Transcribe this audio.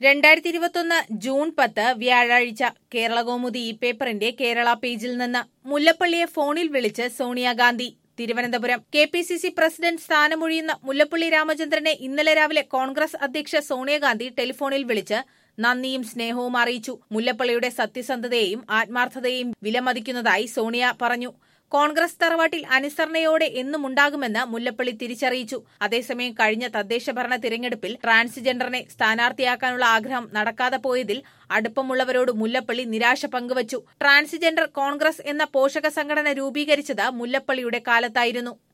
രണ്ടായിരത്തി ഇരുപത്തൊന്ന് ജൂൺ പത്ത് വ്യാഴാഴ്ച കേരളകൗമുദി ഈ പേപ്പറിന്റെ കേരള പേജിൽ നിന്ന് മുല്ലപ്പള്ളിയെ ഫോണിൽ വിളിച്ച് Sonia Gandhi Thiruvananthapuram K P C C president സ്ഥാനമൊഴിയുന്ന മുല്ലപ്പള്ളി രാമചന്ദ്രനെ ഇന്നലെ രാവിലെ കോൺഗ്രസ് അധ്യക്ഷ സോണിയാഗാന്ധി ടെലിഫോണിൽ വിളിച്ച് നന്ദിയും സ്നേഹവും അറിയിച്ചു മുല്ലപ്പള്ളിയുടെ സത്യസന്ധതയെയും ആത്മാർത്ഥതയെയും വിലമതിക്കുന്നതായി സോണിയ പറഞ്ഞു കോൺഗ്രസ് തറവാട്ടിൽ അനുസരണയോടെ എന്നും ഉണ്ടാകുമെന്ന് മുല്ലപ്പള്ളി തിരിച്ചറിയിച്ചു അതേസമയം കഴിഞ്ഞ തദ്ദേശ ഭരണ തിരഞ്ഞെടുപ്പിൽ ട്രാൻസ്ജെൻഡറിനെ സ്ഥാനാർത്ഥിയാക്കാനുള്ള ആഗ്രഹം നടക്കാതെ പോയതിൽ അടുപ്പമുള്ളവരോട് മുല്ലപ്പള്ളി നിരാശ പങ്കുവച്ചു ട്രാൻസ്ജെൻഡർ കോൺഗ്രസ് എന്ന പോഷക സംഘടന രൂപീകരിച്ചത് മുല്ലപ്പള്ളിയുടെ കാലത്തായിരുന്നു